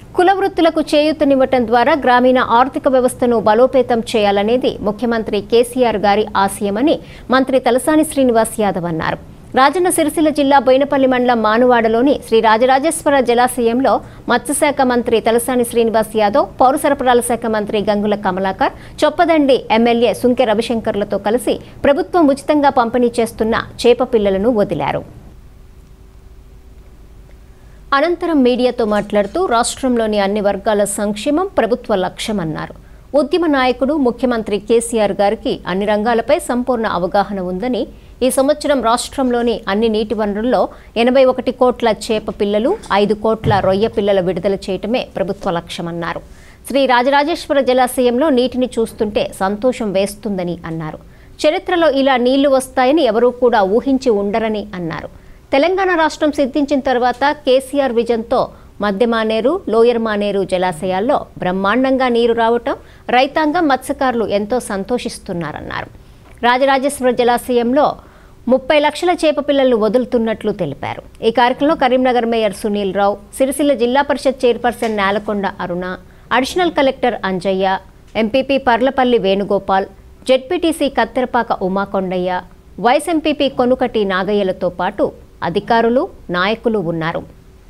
కుల వృత్తులకు చేయూతనివ్వటం ద్వారా గ్రామీణ ఆర్థిక వ్యవస్థను బలోపేతం చేయాలనేది ముఖ్యమంత్రి కేసీఆర్ గారి ఆశయమని మంత్రి తలసాని శ్రీనివాస్ యాదవ్ అన్నారు రాజన్న సిరిసిల్ల జిల్లా బోయినపల్లి మండలం మానువాడలోని శ్రీ రాజరాజేశ్వర జలాశయంలో మత్స్యశాఖ మంత్రి తలసాని శ్రీనివాస్ యాదవ్ పౌర సరఫరాల శాఖ మంత్రి గంగుల కమలాకర్ చొప్పదండి ఎమ్మెల్యే సుంకె రవిశంకర్లతో కలిసి ప్రభుత్వం ఉచితంగా పంపిణీ చేస్తున్న చేప పిల్లలను వదిలారు అనంతరం మీడియాతో మాట్లాడుతూ రాష్ట్రంలోని అన్ని వర్గాల సంక్షేమం ప్రభుత్వ లక్ష్యమన్నారు ఉద్యమ నాయకుడు ముఖ్యమంత్రి కేసీఆర్ గారికి అన్ని రంగాలపై సంపూర్ణ అవగాహన ఉందని ఈ సంవత్సరం రాష్ట్రంలోని అన్ని నీటి వనరుల్లో ఎనభై ఒకటి కోట్ల చేప పిల్లలు ఐదు కోట్ల రొయ్య పిల్లల విడుదల చేయటమే ప్రభుత్వ లక్ష్యమన్నారు శ్రీ రాజరాజేశ్వర జలాశయంలో నీటిని చూస్తుంటే సంతోషం వేస్తుందని అన్నారు చరిత్రలో ఇలా నీళ్లు వస్తాయని ఎవరూ కూడా ఊహించి ఉండరని అన్నారు తెలంగాణ రాష్ట్రం సిద్ధించిన తర్వాత కేసీఆర్ విజన్తో మధ్య మానేరు లోయర్ మానేరు జలాశయాల్లో బ్రహ్మాండంగా నీరు రావటం రైతాంగం మత్స్యకారులు ఎంతో సంతోషిస్తున్నారన్నారు రాజరాజేశ్వర జలాశయంలో ముప్పై లక్షల చేప పిల్లలను వదులుతున్నట్లు తెలిపారు ఈ కార్యక్రమంలో Karimnagar mayor Sunil Rao Sircilla Zilla Parishad chairperson Nelakonda Aruna additional collector Anjaiah MPP Parlapalli Venugopal ZPTC Katterapaka Umakondaiah vice MPP Konukati నాగయ్యలతో పాటు అధికారులు నాయకులు ఉన్నారు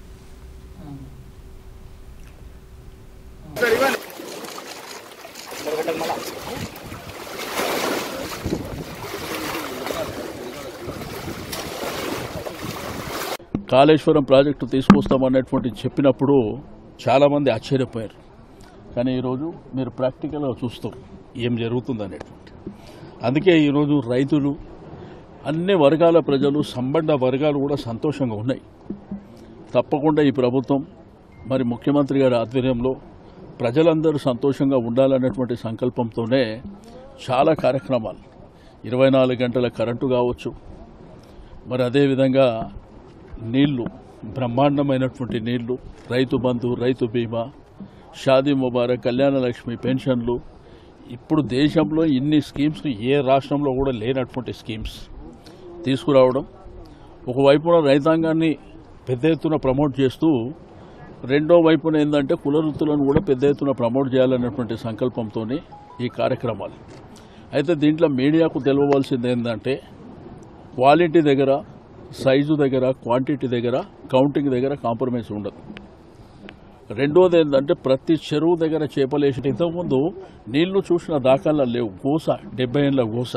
కాళేశ్వరం ప్రాజెక్టు తీసుకొస్తామన్నటువంటి చెప్పినప్పుడు చాలామంది ఆశ్చర్యపోయారు కానీ ఈరోజు మీరు ప్రాక్టికల్గా చూస్తారు ఏం జరుగుతుంది అనేటువంటి అందుకే ఈరోజు రైతులు అన్ని వర్గాల ప్రజలు సంబంధ వర్గాలు కూడా సంతోషంగా ఉన్నాయి తప్పకుండా ఈ ప్రభుత్వం మరి ముఖ్యమంత్రి గారి ఆధ్వర్యంలో ప్రజలందరూ సంతోషంగా ఉండాలనేటువంటి సంకల్పంతోనే చాలా కార్యక్రమాలు ఇరవై నాలుగు గంటల కరెంటు కావచ్చు మరి అదేవిధంగా నీళ్లు బ్రహ్మాండమైనటువంటి నీళ్లు రైతు బంధు రైతు బీమా షాదీ ముబారక్ కళ్యాణ లక్ష్మి పెన్షన్లు ఇప్పుడు దేశంలో ఇన్ని స్కీమ్స్ ఏ రాష్ట్రంలో కూడా లేనటువంటి స్కీమ్స్ తీసుకురావడం ఒకవైపున రైతాంగాన్ని పెద్ద ఎత్తున ప్రమోట్ చేస్తూ రెండో వైపున ఏంటంటే కుల వృత్తులను కూడా పెద్ద ఎత్తున ప్రమోట్ చేయాలన్నటువంటి సంకల్పంతో ఈ కార్యక్రమాలు అయితే దీంట్లో మీడియాకు తెలవవలసింది ఏంటంటే క్వాలిటీ దగ్గర సైజు దగ్గర క్వాంటిటీ దగ్గర కౌంటింగ్ దగ్గర కాంప్రమైజ్ ఉండదు రెండోది ఏంటంటే ప్రతి చెరువు దగ్గర చేపలేసి ఇంతకుముందు నీళ్లు చూసిన దాఖలా లేవు గోస డెబ్బై ఏళ్ళ గోస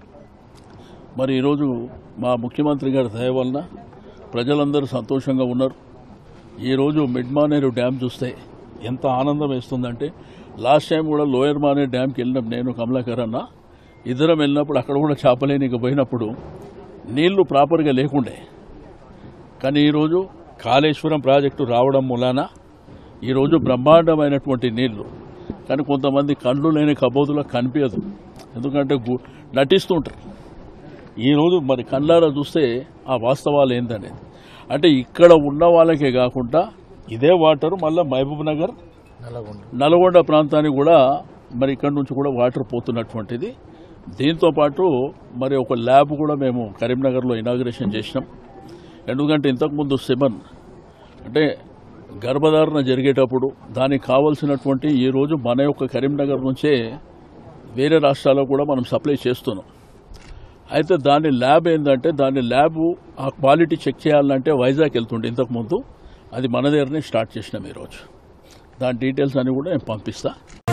మరి ఈరోజు మా ముఖ్యమంత్రి గారి దయ వలన ప్రజలందరూ సంతోషంగా ఉన్నారు ఈరోజు మిడ్ మానేరు డ్యామ్ చూస్తే ఎంత ఆనందం వేస్తుందంటే లాస్ట్ టైం కూడా లోయర్ మానేరు డ్యామ్కి వెళ్ళినప్పుడు నేను కమలాకర్ అన్న ఇద్దరం వెళ్ళినప్పుడు అక్కడ కూడా చేపలేనికి పోయినప్పుడు నీళ్లు ప్రాపర్గా లేకుండే కానీ ఈరోజు కాళేశ్వరం ప్రాజెక్టు రావడం మూలాన ఈరోజు బ్రహ్మాండమైనటువంటి నీళ్లు కానీ కొంతమంది కళ్ళు లేని కబోదులకు కనిపించదు ఎందుకంటే గు- నటిస్తుంటారు ఈరోజు మరి కళ్ళారా చూస్తే ఆ వాస్తవాలు ఏందనేది అంటే ఇక్కడ ఉన్న వాళ్ళకే కాకుండా ఇదే వాటర్ మళ్ళీ మహబూబ్ నగర్ నల్గొండ ప్రాంతానికి కూడా మరి ఇక్కడ నుంచి కూడా వాటర్ పోతున్నటువంటిది దీంతో పాటు మరి ఒక ల్యాబ్ కూడా మేము కరీంనగర్లో ఇనాగ్రేషన్ చేసినాం ఎందుకంటే ఇంతకుముందు సెమన్ అంటే గర్భధారణ జరిగేటప్పుడు దానికి కావలసినటువంటి ఈ రోజు మన యొక్క కరీంనగర్ నుంచే వేరే రాష్ట్రాలకు కూడా మనం సప్లై చేస్తున్నాం అయితే దాని ల్యాబ్ ఏంటంటే దాని ల్యాబ్ ఆ క్వాలిటీ చెక్ చేయాలంటే వైజాగ్ వెళ్తుండే ఇంతకుముందు అది మన దగ్గరనే స్టార్ట్ చేసినాం ఈరోజు దాని డీటెయిల్స్ అన్ని కూడా నేను పంపిస్తా